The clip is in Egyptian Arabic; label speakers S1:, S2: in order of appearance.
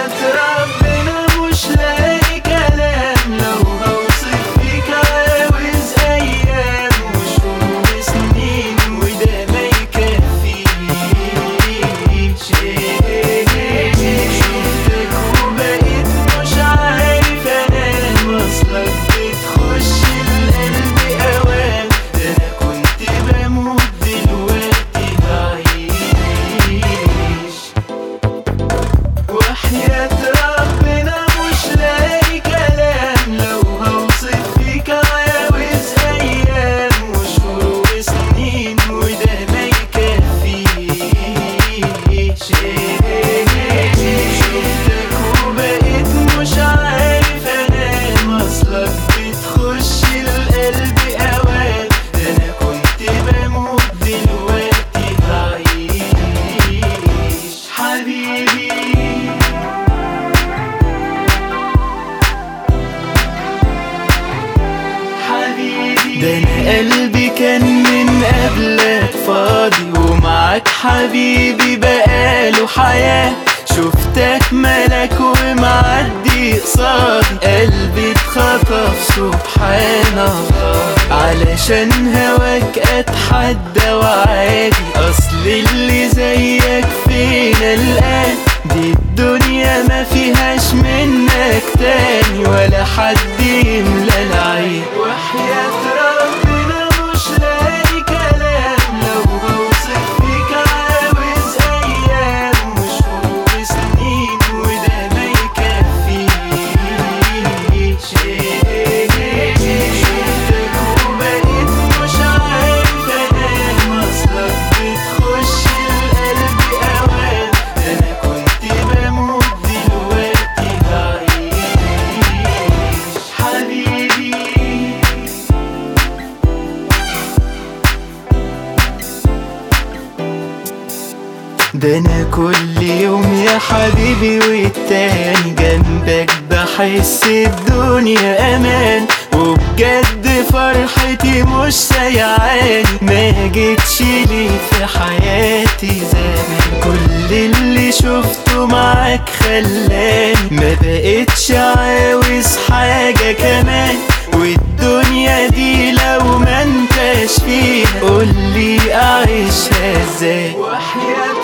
S1: وحياة ربنا مش لاقي كلام لو هوصف فيك عاوز أيام وشهور وسنين وده ما يكفيش شفتك وبقيت مش عارف أنام أصلك بتخش القلب أوام ده أنا كنت بموت دلوقتي بعيش وحياة ربنا مش لاقي كلام لو هوصف فيك عاوز أيام وشهور وسنين وده ما يكفيش شفتك وبقيت مش عارف أنام أصلك بتخش القلب أوام ده أنا كنت بموت دلوقتي بعيش حبيبي حبيبي ده انا قلبي كان من قبلك فاضي ومعاك حبيبي بقاله حياة شفتك ملك ومعدي قصادي قلبي اتخطف سبحان الله علشان هواك اتحدى وعادي اصل اللي زيك فينا الان دي الدنيا ما فيهاش منك تاني ولا حد يملى العين وحياة ربنا مش لاقي كلام لو بوصف فيك عاوز ايام وشهور وسنين وده ما يكفيش شفتك وبقيت مش عارف انام اصلك بتخش القلب اوام ده انا كنت بموت دلوقتي بعيش حبيبي ده انا كل يوم يا حبيبي والتاني جنبك بحس الدنيا امان وبجد فرحتي مش سيعاني ما جيتش لي في حياتي زمان كل اللي شفته معاك خلاني ما بقتش عاوز حاجة كمان والدنيا دي لو ما انتش فيها قولي اعيشها ازاي وحياة